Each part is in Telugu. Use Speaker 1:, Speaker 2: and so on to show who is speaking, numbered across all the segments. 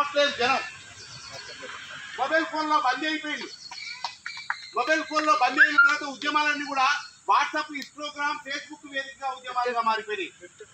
Speaker 1: ఆపలేదు జనం మొబైల్ ఫోన్లో బంద్ అయిపోయింది మొబైల్ ఫోన్లో బంద్ అయిన తర్వాత ఉద్యమాలన్నీ కూడా వాట్సాప్ ఇన్స్టాగ్రామ్ ఫేస్బుక్ వేదికగా ఉద్యమాలుగా మారిపోయినాయి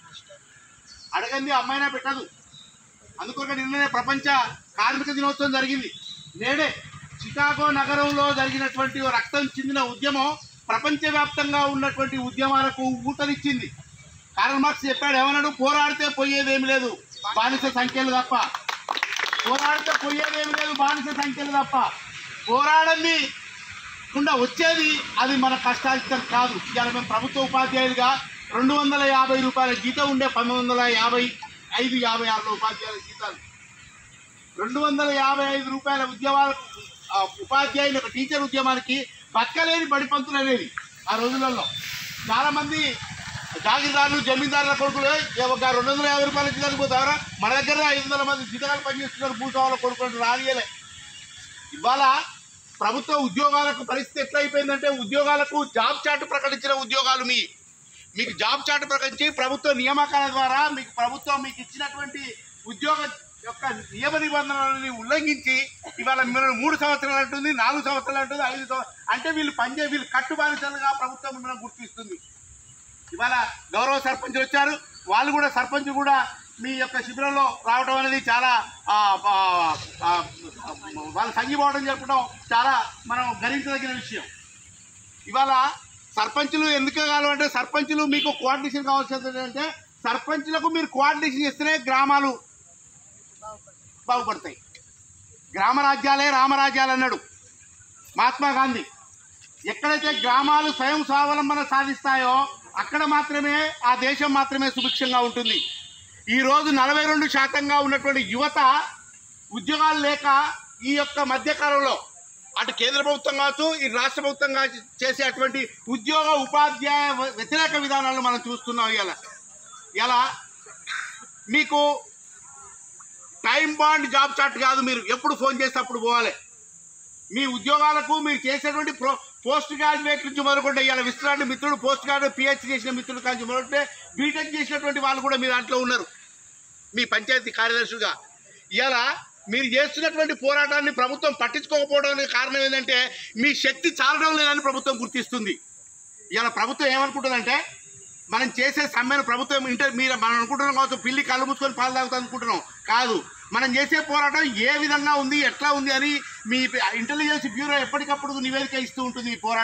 Speaker 1: అడగంది అమ్మాయినా పెట్టదు అందుకొక నిన్ననే ప్రపంచ కార్మిక దినోత్సవం జరిగింది నేడే చికాగో నగరంలో జరిగినటువంటి ఓ రక్తం చెందిన ఉద్యమం ప్రపంచవ్యాప్తంగా ఉన్నటువంటి ఉద్యమాలకు ఊతనిచ్చింది కారణ్ మార్క్స్ చెప్పాడు ఏమన్నాడు పోరాడితే పోయేదేమి లేదు బానిస సంఖ్యలు తప్ప పోరాడితే పోయేదేమి లేదు బానిస సంఖ్యలు తప్ప పోరాడంది కుండా వచ్చేది అది మన కష్టార్జితం కాదు ఇవాళ మేము ప్రభుత్వ ఉపాధ్యాయులుగా రెండు వందల యాభై రూపాయల జీతం ఉండే పంతొమ్మిది వందల యాభై ఐదు యాభై ఆరులో ఉపాధ్యాయుల జీతాలు రెండు వందల యాభై ఐదు రూపాయల ఉద్యమాలకు ఆ, ఉపాధ్యాయుని ఒక టీచర్ ఉద్యమానికి బతకలేని బడిపంతులు అనేది ఆ రోజులలో చాలామంది జాగీర్దారులు జమీందారుల కొడుకులు "ఏ, ఒక రెండు వందల యాభై రూపాయల జీతానికి పోతారా మన దగ్గర ఐదు వందల మంది జీతాలు పనిచేస్తున్నారు భూస్వాముల కొడుకులు రానియలే ఇవాళ ప్రభుత్వ ఉద్యోగాలకు పరిస్థితి ఎట్లా అయిపోయిందంటే ఉద్యోగాలకు జాబ్ చార్ట్ ప్రకటించిన ఉద్యోగాలు మీ మీకు జాబ్ చార్ట్ ప్రకటించి ప్రభుత్వ నియామకాల ద్వారా మీకు ప్రభుత్వం మీకు ఇచ్చినటువంటి ఉద్యోగ యొక్క నియమ నిబంధనలని ఉల్లంఘించి ఇవాళ మిమ్మల్ని మూడు సంవత్సరాలు అంటుంది నాలుగు సంవత్సరాలు అంటుంది ఐదు సంవత్సరాలు అంటే వీళ్ళు పనిచే వీళ్ళు కట్టుబానిసలుగా ప్రభుత్వం మిమ్మల్ని గుర్తిస్తుంది ఇవాళ గౌరవ సర్పంచులు వచ్చారు వాళ్ళు కూడా సర్పంచ్ కూడా మీ యొక్క శిబిరంలో రావడం అనేది చాలా ఆ, ఆ, ఆ, వాళ్ళు సంగిపోవడం జరపడం చాలా మనం గరించదగిన విషయం ఇవాళ సర్పంచులు ఎందుకు కావాలంటే సర్పంచులు మీకు కోఆర్డినేషన్ కావాల్సింది ఏంటంటే సర్పంచులకు మీరు కోఆర్డినేషన్ చేస్తేనే గ్రామాలు బాగుపడతాయి గ్రామ రాజ్యాలే రామరాజ్యాలు అన్నాడు మహాత్మా గాంధీ ఎక్కడైతే గ్రామాలు స్వయం స్వావలంబన సాధిస్తాయో అక్కడ మాత్రమే ఆ దేశం మాత్రమే సుభిక్షంగా ఉంటుంది ఈ రోజు నలభై రెండు శాతంగా ఉన్నటువంటి యువత ఉద్యోగాలు లేక ఈ యొక్క మధ్యకాలంలో అటు కేంద్ర ప్రభుత్వం కావచ్చు ఈ రాష్ట్ర ప్రభుత్వం కావచ్చు చేసేటువంటి ఉద్యోగ ఉపాధ్యాయ వ్యతిరేక విధానాలను మనం చూస్తున్నాం ఇలా ఇలా మీకు టైం బాండ్ జాబ్ చార్ట్ కాదు మీరు ఎప్పుడు ఫోన్ చేస్తే అప్పుడు పోవాలి మీ ఉద్యోగాలకు మీరు చేసేటువంటి ప్రో పోస్ట్ గ్రాడ్యుయేట్ నుంచి మొదలుకుంటే ఇవాళ విశ్రాంతి మిత్రుడు పోస్ట్ గ్రాడ్యుయేట్ పిహెచ్డి చేసిన మిత్రుడు కానీ మొదలుకుంటే బీటెక్ చేసినటువంటి వాళ్ళు కూడా మీ దాంట్లో ఉన్నారు మీ పంచాయతీ కార్యదర్శులుగా ఇవాళ మీరు చేస్తున్నటువంటి పోరాటాన్ని ప్రభుత్వం పట్టించుకోకపోవడానికి కారణం ఏంటంటే మీ శక్తి చాలడం లేదని ప్రభుత్వం గుర్తిస్తుంది ఇవాళ ప్రభుత్వం ఏమనుకుంటుందంటే మనం చేసే సమ్మెను ప్రభుత్వం ఇంటర్ మీరు మనం అనుకుంటున్నాం కావచ్చు పిల్లి కళ్ళు మూసుకొని పాలు తాగుతాం అనుకుంటున్నాం కాదు మనం చేసే పోరాటం ఏ విధంగా ఉంది ఎట్లా ఉంది అని మీ ఇంటెలిజెన్స్ బ్యూరో ఎప్పటికప్పుడు నివేదిక ఇస్తూ ఉంటుంది ఈ పోరాటం